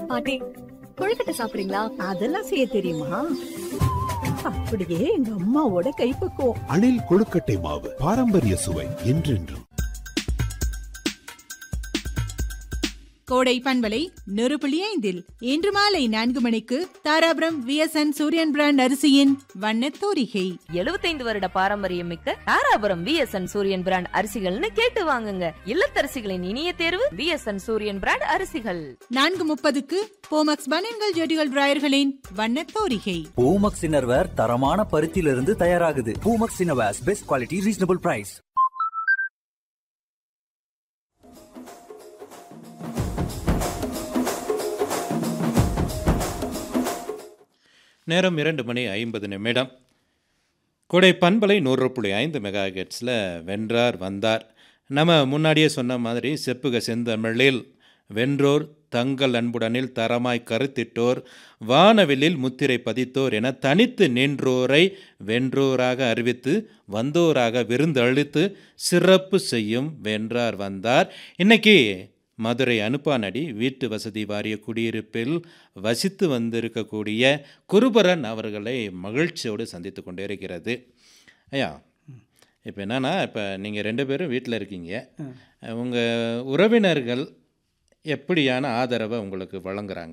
பாட்டி கொழுக்கட்டை சாப்பிடுறீங்களா அதெல்லாம் செய்ய தெரியுமா அப்படியே எங்க அம்மாவோட கைப்பக்குவம் அணில் கொழுக்கட்டை மாவு பாரம்பரிய சுவை என்றென்றும் கோடை பண்பலை நெருப்புள்ளி ஐந்தில் இன்று மாலை நான்கு மணிக்கு தாராபுரம் விஎஸ்என் சூரியன் பிராண்ட் அரிசியின் வண்ணத் தோரிகை 75 வருட பாரம்பரியம் மிக்க தாராபுரம் விஎஸ்என் சூரியன் பிராண்ட் அரிசிகள்னு கேட்டு வாங்குங்க இல்லத்தரசிகளின் இனிய தேர்வு விஎஸ்என் சூரியன் பிராண்ட் அரிசிகள் நான்கு முப்பதுக்கு போமக்ஸ் பனியன்கள் ஜெட்டிகள் டிராயர்களின் வண்ணத் தோரிகை பூமக்ஸ் இன்னர்வேர் தரமான பருத்தியிலிருந்து தயாராகுது Poomax innerwears best quality reasonable price நேரம் இரண்டு மணி ஐம்பது நிமிடம் கொடை பண்பலை நூறு புள்ளி ஐந்து மெகா ஹெர்ட்ஸில் வென்றார் வந்தார் நம்ம முன்னாடியே சொன்ன மாதிரி செப்புக செந்தமிழில் வென்றோர் தங்கள் அன்புடனில் தரமாய் கருத்திட்டோர் வானவில்லில் முத்திரை பதித்தோர் என தனித்து நின்றோரை வென்றோராக அறிவித்து வந்தோராக விருந்தளித்து சிறப்பு செய்யும் வென்றார் வந்தார் இன்னைக்கு மதுரை அனுப்பானடி வீட்டு வசதி வாரிய குடியிருப்பில் வசித்து வந்திருக்கக்கூடிய குருபரன் அவர்களை மகிழ்ச்சியோடு சந்தித்து கொண்டே இருக்கிறது ஐயா இப்போ என்னன்னா இப்போ நீங்கள் ரெண்டு பேரும் வீட்டில் இருக்கீங்க உங்கள் உறவினர்கள் எப்படியான ஆதரவை உங்களுக்கு வழங்குறாங்க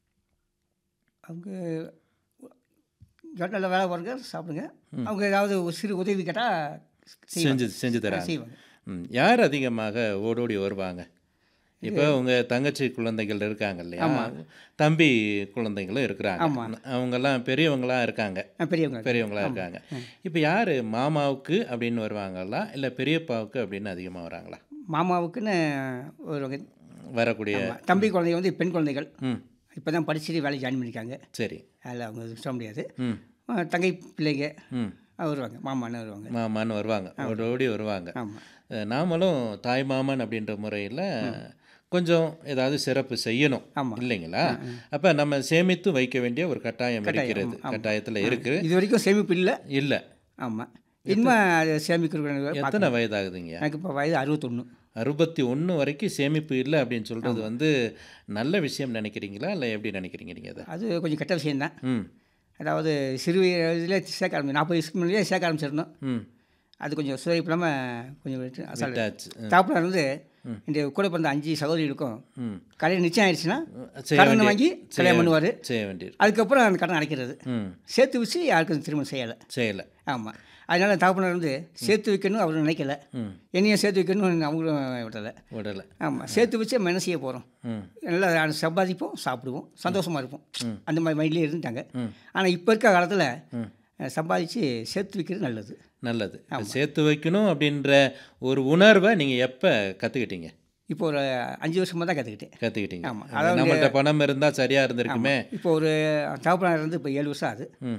அவங்க ஹோட்டலில் வேலை பாருங்க சாப்பிடுங்க அவங்க ஏதாவது ஒரு சிறு உதவி கேட்டால் செஞ்சு செஞ்சு தராங்க செய்வாங்க ம், யார் அதிகமாக ஓடோடி வருவாங்க இப்போ உங்கள் தங்கச்சி குழந்தைகள் இருக்காங்க இல்லையா தம்பி குழந்தைங்களும் இருக்கிறாங்க ஆமா. அவங்கெல்லாம் பெரியவங்களாம் இருக்காங்க ஆ, பெரியவங்க பெரியவங்களா இருக்காங்க இப்போ யார் மாமாவுக்கு அப்படின்னு வருவாங்களா இல்லை பெரியப்பாவுக்கு அப்படின்னு அதிகமாக வராங்களா மாமாவுக்குன்னு வருவாங்க வரக்கூடிய ஆமா. தம்பி குழந்தைங்க வந்து பெண் குழந்தைகள் ம் இப்போ தான் படிச்சுட்டு வேலை ஜாயின் பண்ணியிருக்காங்க சரி அதில் அவங்க சொல்ல முடியாது ம் ஆ, தங்கை பிள்ளைங்க ம் ஆ, வருவாங்க மாமான்னு வருவாங்க மாமான்னு வருவாங்க ஓடோடி வருவாங்க ஆமாம் அஹ், நாமளும் தாய் மாமன் அப்படின்ற முறையில் கொஞ்சம் ஏதாவது சிறப்பு செய்யணும் ஆமா. இல்லைங்களா அப்போ நம்ம சேமித்து வைக்க வேண்டிய ஒரு கட்டாயம் இருக்கிறது ஆமா, ஆமா. கட்டாயத்தில் இருக்கு இது வரைக்கும் சேமிப்பு இல்லை இல்லை ஆமாம் இனிமே அது சேமிக்கிறேன் எத்தனை வயதாகுதுங்க எனக்கு இப்போ வயது அறுபத்தொன்று அறுபத்தி ஒன்று வரைக்கும் சேமிப்பு இல்லை அப்படின்னு சொல்கிறது வந்து நல்ல விஷயம் நினைக்கிறீங்களா இல்லை எப்படி நினைக்கிறீங்க நீங்கள் அதை அது கொஞ்சம் கெட்ட விஷயம்தான் ம் அதாவது சிறு வயதில் சேர்க்க ஆரம்பி நாற்பது வயசுக்கு முன்னாடியே சேர்க்க ஆரம்பிச்சிடணும் ம் அது கொஞ்சம் சுவைப்பு இல்லாமல் கொஞ்சம் விட்டு அசால்ட் விட்டாச்சு. தாப்புல இருந்து இந்த கூட பிறந்த அஞ்சு சகோதரிகளுக்கும் ம் கல்யாணம் நிச்சயம் ஆயிடுச்சுன்னா செய்ய கடன் வேண்டிய- வாங்கி செய்ய கல்யாணம் பண்ணுவார் செய்ய வேண்டியது அதுக்கப்புறம் அந்த கடன் அடைக்கிறது ம் சேர்த்து வச்சு யாருக்கும் திருமணம் செய்யலை செய்யலை ஆமாம் அதனால தகப்பனர் வந்து சேர்த்து வைக்கணும் அவர் நினைக்கல ம் என்னையும் சேர்த்து வைக்கணும் அவங்களும் விடலை விடலை ஆமாம் சேர்த்து வச்சு நம்ம என்ன செய்ய போகிறோம் ம் நல்லா சம்பாதிப்போம் சாப்பிடுவோம் சந்தோஷமாக இருப்போம் அந்த மாதிரி மைண்ட்லேயே இருந்துட்டாங்க ம். ஆனால் இப்போ இருக்க காலத்தில் ம். சம்பாதிச்சு சேர்த்து வைக்கிறது நல்லது நல்லது சேர்த்து வைக்கணும் அப்படின்ற ஒரு உணர்வை நீங்கள் எப்போ கற்றுக்கிட்டீங்க இப்போ ஒரு அஞ்சு வருஷமாக தான் கற்றுக்கிட்டேன் கற்றுக்கிட்டீங்க ஆமா. அதாவது- நம்மகிட்ட பணம் இருந்தால் சரியாக இருந்திருக்குமே இப்போ ஒரு தகப்பனார் இருந்து இப்போ ஏழு வருஷம் ஆகுது ம்